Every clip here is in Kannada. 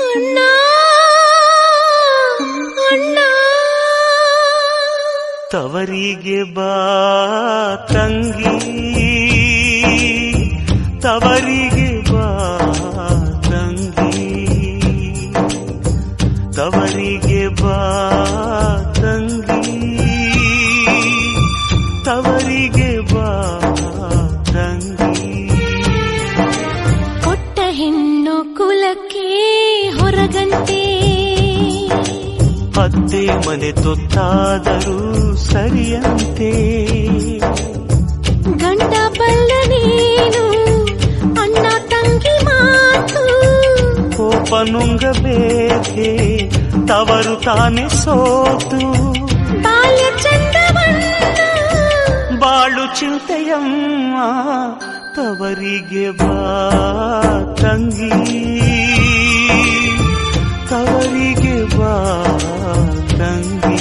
ಅಣ್ಣ ಅಣ್ಣ ತವರಿಗೆ ಬಾ ತಂಗಿ ತವರಿಗೆ ಬಾ ತಂಗಿ ತವರಿಗೆ ಬಾ ತಂಗಿ ತವರಿಗೆ ಬಾ ತಂಗಿ ಕೊಟ್ಟ ಹೆಣ್ಣು ಕುಲಕ್ಕೆ ಹೊರಗಂತೆ ಅತ್ತೆ ಮನೆ ತೊತ್ತಾದರೂ ಸರಿಯಂತೆ ಗಂಡ ಬಲ್ಲ ನೀನು ಅಣ್ಣ ತಂಗಿ ಮಾತು ಕೋಪ ನುಂಗಬೇಕೆ ತವರು ತಾನೆ ಸೋತು ಬಾಲ್ಯ ಚಂದವನ್ನ ಬಾಳು ಚಿಂತೆಯಮ್ಮ ತವರಿಗೆ ಬಾ ತಂಗಿ ತವರಿಗೆ ಬಾ ತಂಗಿ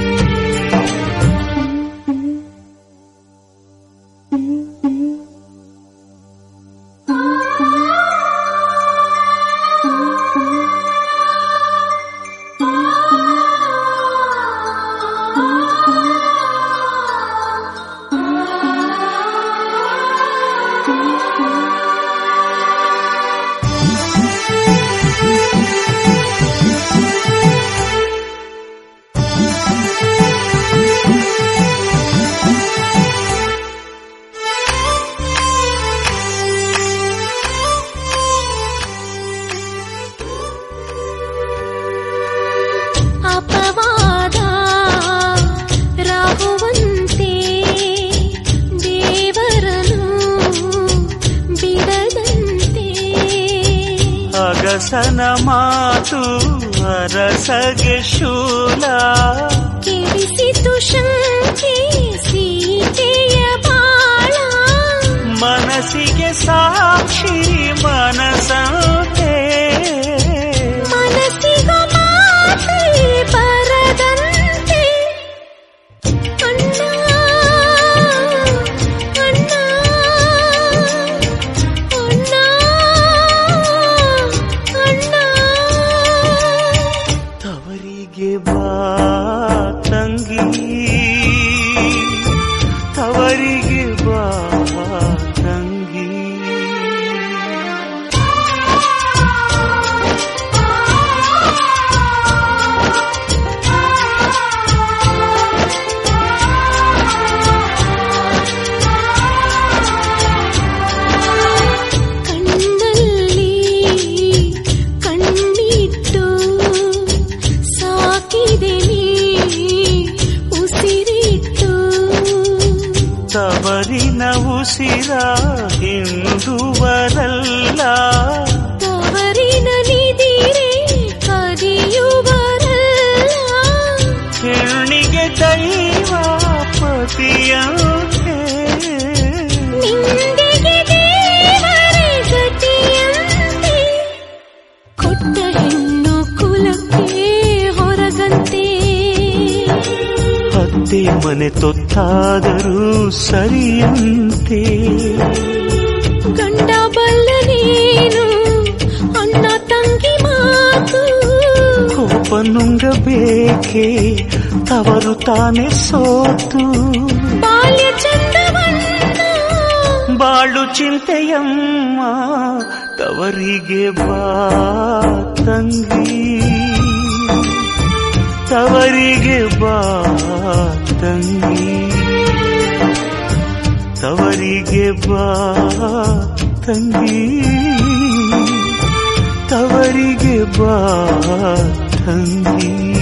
ಅಪವಾದ ರಾಹುವಂತೆ ದೇವರನು ಬಿಡದಂತೆ ಅಗಸನ ಮಾತು ಅರಸಗೆ ಶೂಲ ಕೆಡಿಸಿತು ಶಂಕೆ ಸೀತೆಯ ಬಾಳ ಮನಸ್ಸಿಗೆ ಸಾಕ್ಷಿ ಮನಸಂತೆ ಮನಸ್ಸಿಗೂ ಮಾತೆ ಬರದಂತೆ ಅಣ್ಣ ಅಣ್ಣ ಅಣ್ಣ ಅಣ್ಣ ತವರಿಗೆ ಬಾ ತಂಗಿ ತವರಿಗೆ ಬಾ ತಂಗಿ ಕಣ್ಣಲ್ಲಿ ಕಣ್ಣಿಟ್ಟು ಸಾಕಿದೆ ನೀ ಉಸಿರಿಟ್ಟು ತವರಿನ ಉಸಿರ ಹಿಂದುವರಲ್ಲ ತವರಿನ ನಿದಿರೆ ಕದಿಯುವರಲ್ಲ ಹೆಣ್ಣಿಗೆ ದೈವ ಪತಿಯಂತೆ ನಿಂದೆಗೆ ದೇವರೇ ಗತಿಯಂತೆ ಕೊಟ್ಟ ಹೆಣ್ಣು ಕುಲಕ್ಕೆ ಹೊರಗಂತೆ ಅತ್ತೆ ಮನೆ ತೊತ್ತಾದರೂ ಸರಿಯಂತೆ ಗಂಡ ಬಲ್ಲ ನೀನು ಅಣ್ಣ ತಂಗಿ ಮಾತು ಕೋಪ ನುಂಗಬೇಕೆ ತವರು ತಾನೆ ಸೋತು ಬಾಲ್ಯ ಚಂದವನ್ನ ಬಾಳು ಚಿಂತೆಯಮ್ಮ ತವರಿಗೆ ಬಾ ತಂಗಿ ತವರಿಗೆ ಬಾ ತಂಗಿ ತವರಿಗೆ ಬಾ ತಂಗಿ ತವರಿಗೆ ಬಾ ತಂಗಿ